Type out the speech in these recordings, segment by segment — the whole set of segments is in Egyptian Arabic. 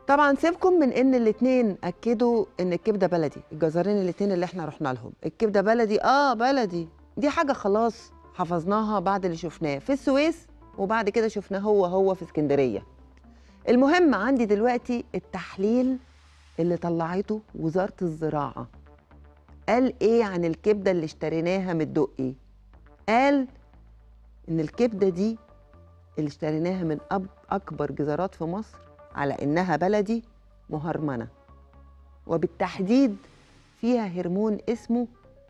طبعا سيبكم من ان الاتنين اكدوا ان الكبده بلدي الجزارين الاتنين اللي احنا رحنا لهم الكبده بلدي اه بلدي دي حاجه خلاص حفظناها بعد اللي شفناه في السويس وبعد كده شفناه هو هو في اسكندريه المهم عندي دلوقتي التحليل اللي طلعته وزاره الزراعه قال ايه عن الكبده اللي اشتريناها من الدقي قال ان الكبده دي اللي اشتريناها من أب اكبر جزارات في مصر على انها بلدي مهرمنه وبالتحديد فيها هرمون اسمه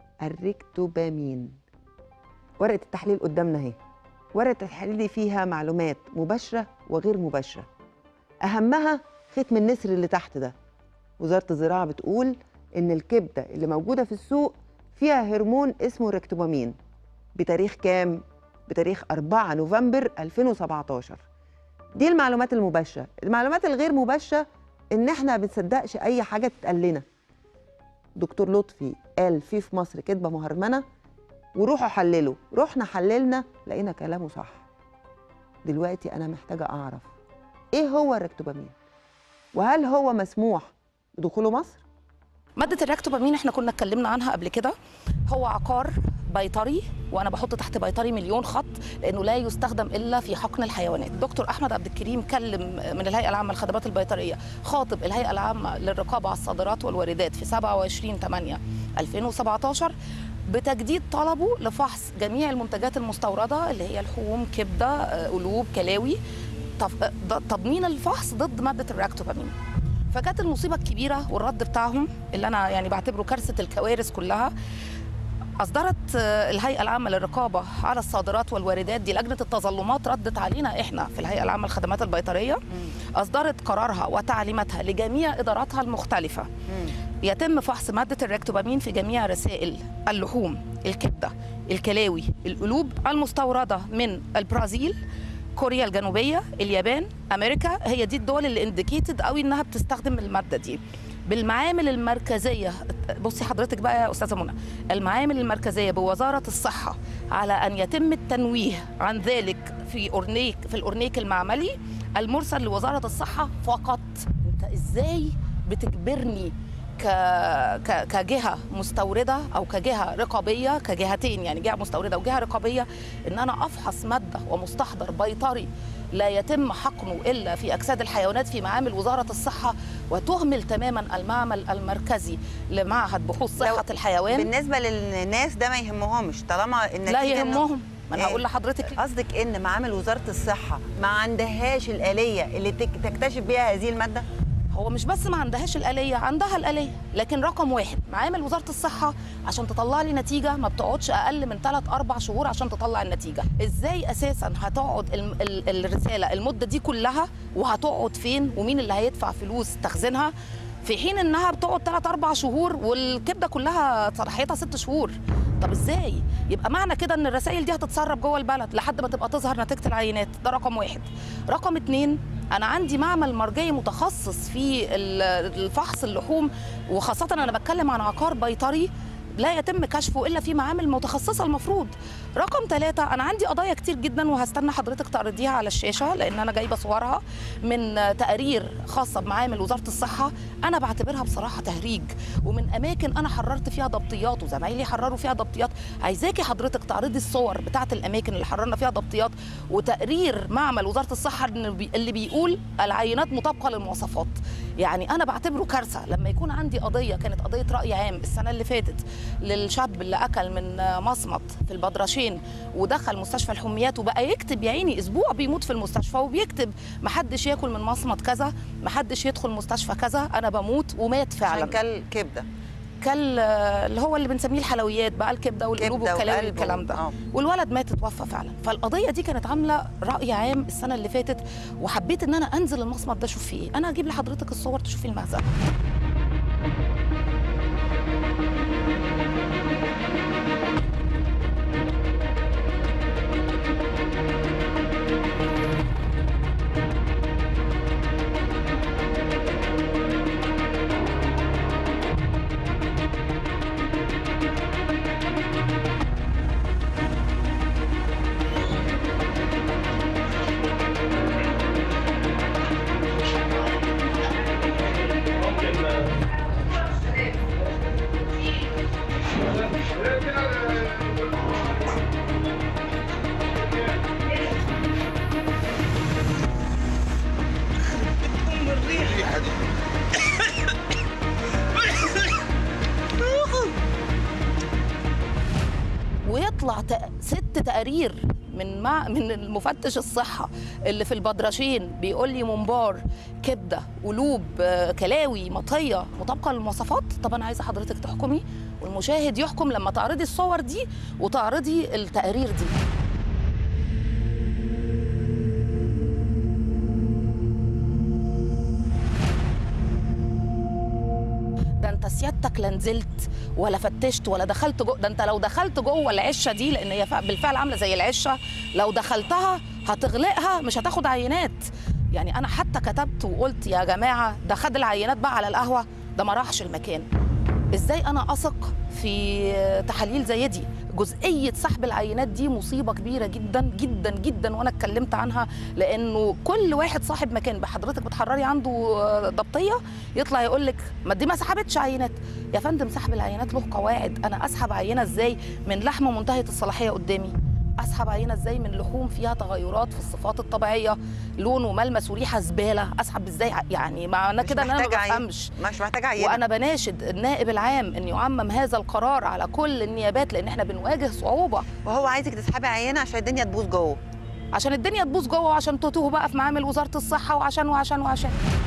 الريكتوبامين ورقه التحليل قدامنا اهي ورقه التحليل دي فيها معلومات مباشره وغير مباشره اهمها ختم النسر اللي تحت ده وزاره الزراعه بتقول ان الكبده اللي موجوده في السوق فيها هرمون اسمه ريكتوبامين بتاريخ كام بتاريخ 4 نوفمبر 2017 دي المعلومات المباشره المعلومات الغير مباشره ان احنا ما بنصدقش اي حاجه تتقال لنا دكتور لطفي قال في في مصر كدبه مهرمنه وروحوا حللوا رحنا حللنا لقينا كلامه صح دلوقتي انا محتاجه اعرف ايه هو الريكتوبامين وهل هو مسموح بدخوله مصر مادة الراكتوبامين احنا كنا اتكلمنا عنها قبل كده هو عقار بيطري وانا بحط تحت بيطري مليون خط لانه لا يستخدم الا في حقن الحيوانات دكتور احمد عبد الكريم كلم من الهيئه العامه للخدمات البيطريه خاطب الهيئه العامه للرقابه على الصادرات والواردات في 27 8 2017 بتجديد طلبه لفحص جميع المنتجات المستورده اللي هي لحوم كبده آه، قلوب كلاوي تف- ض- تضمين الفحص ضد ماده الراكتوبامين فكانت المصيبه الكبيره والرد بتاعهم اللي انا يعني بعتبره كارثه الكوارث كلها اصدرت آه، الهيئه العامه للرقابه على الصادرات والواردات دي لجنه التظلمات ردت علينا احنا في الهيئه العامه للخدمات البيطريه اصدرت قرارها وتعليماتها لجميع اداراتها المختلفه يتم فحص ماده الريكتوبامين في جميع رسائل اللحوم الكبده الكلاوي القلوب المستورده من البرازيل كوريا الجنوبيه اليابان امريكا هي دي الدول اللي انديكيتد قوي انها بتستخدم الماده دي بالمعامل المركزيه بصي حضرتك بقى يا استاذه منى المعامل المركزيه بوزاره الصحه على ان يتم التنويه عن ذلك في اورنيك في الاورنيك المعملي المرسل لوزاره الصحه فقط انت ازاي بتجبرني ك... ك... كجهه مستورده او كجهه رقابيه كجهتين يعني جهه مستورده وجهه رقابيه ان انا افحص ماده ومستحضر بيطري لا يتم حقنه الا في اجساد الحيوانات في معامل وزاره الصحه وتهمل تماما المعمل المركزي لمعهد بحوث صحه الحيوان بالنسبه للناس ده ما يهمهمش طالما النتيجه لا إنه- يهمهم ما انا إيه؟ هقول لحضرتك قصدك ان معامل وزاره الصحه ما عندهاش الاليه اللي تك- تكتشف بيها هذه الماده هو مش بس ما عندهاش الآلية عندها الآلية لكن رقم واحد معامل وزارة الصحة عشان تطلع لي نتيجة ما بتقعدش أقل من 3 أربع شهور عشان تطلع النتيجة إزاي أساسا هتقعد ال ال الرسالة المدة دي كلها وهتقعد فين ومين اللي هيدفع فلوس تخزينها في حين انها بتقعد 3 4 شهور والكبده كلها صلاحيتها 6 شهور طب ازاي يبقى معنى كده ان الرسائل دي هتتسرب جوه البلد لحد ما تبقى تظهر نتيجه العينات ده رقم واحد رقم اتنين انا عندي معمل مرجعي متخصص في ال- الفحص اللحوم وخاصه انا بتكلم عن عقار بيطري لا يتم كشفه الا في معامل متخصصه المفروض رقم ثلاثة أنا عندي قضايا كتير جدا وهستنى حضرتك تعرضيها على الشاشة لأن أنا جايبة صورها من تقارير خاصة بمعامل وزارة الصحة أنا بعتبرها بصراحة تهريج ومن أماكن أنا حررت فيها ضبطيات وزمايلي حرروا فيها ضبطيات عايزاكي حضرتك تعرضي الصور بتاعة الأماكن اللي حررنا فيها ضبطيات وتقرير معمل وزارة الصحة إن بي- اللي بيقول العينات مطابقة للمواصفات يعني أنا بعتبره كارثة لما يكون عندي قضية كانت قضية رأي عام السنة اللي فاتت للشاب اللي أكل من مصمت في البدرشين ودخل مستشفى الحميات وبقى يكتب يا عيني اسبوع بيموت في المستشفى وبيكتب محدش ياكل من مصمت كذا محدش يدخل مستشفى كذا انا بموت ومات فعلا عشان كل كبده كل اللي هو اللي بنسميه الحلويات بقى الكبده والقلوب كبدة والكلاوي وقلب والكلام ده آه. والولد مات اتوفى فعلا فالقضيه دي كانت عامله راي عام السنه اللي فاتت وحبيت ان انا انزل المصمت ده اشوف فيه ايه انا هجيب لحضرتك الصور تشوفي المهزله تقارير من مع من المفتش الصحه اللي في البدرشين بيقول لي ممبار كبده قلوب آه، كلاوي مطيه مطابقه للمواصفات طب انا عايزه حضرتك تحكمي والمشاهد يحكم لما تعرضي الصور دي وتعرضي التقارير دي ده انت سيادتك لا نزلت ولا فتشت ولا دخلت جو ده انت لو دخلت جوه العشه دي لان هي فع- بالفعل عامله زي العشه لو دخلتها هتغلقها مش هتاخد عينات يعني انا حتى كتبت وقلت يا جماعه ده خد العينات بقى على القهوه ده ما راحش المكان ازاي انا اثق في تحاليل زي دي جزئيه سحب العينات دي مصيبه كبيره جدا جدا جدا وانا اتكلمت عنها لانه كل واحد صاحب مكان بحضرتك بتحرري عنده ضبطيه يطلع يقول لك ما دي ما سحبتش عينات يا فندم سحب العينات له قواعد انا اسحب عينه ازاي من لحمه منتهيه الصلاحيه قدامي اسحب عينه ازاي من لحوم فيها تغيرات في الصفات الطبيعيه لون وملمس وريحه زباله اسحب ازاي ع- يعني معناه مش كده ان انا ما محتاجة عين. بفهمش مش محتاجه عينه وانا بناشد النائب العام ان يعمم هذا القرار على كل النيابات لان احنا بنواجه صعوبه وهو عايزك تسحبي عينه عشان الدنيا تبوظ جوه عشان الدنيا تبوظ جوه وعشان تتوه بقى في معامل وزاره الصحه وعشان وعشان وعشان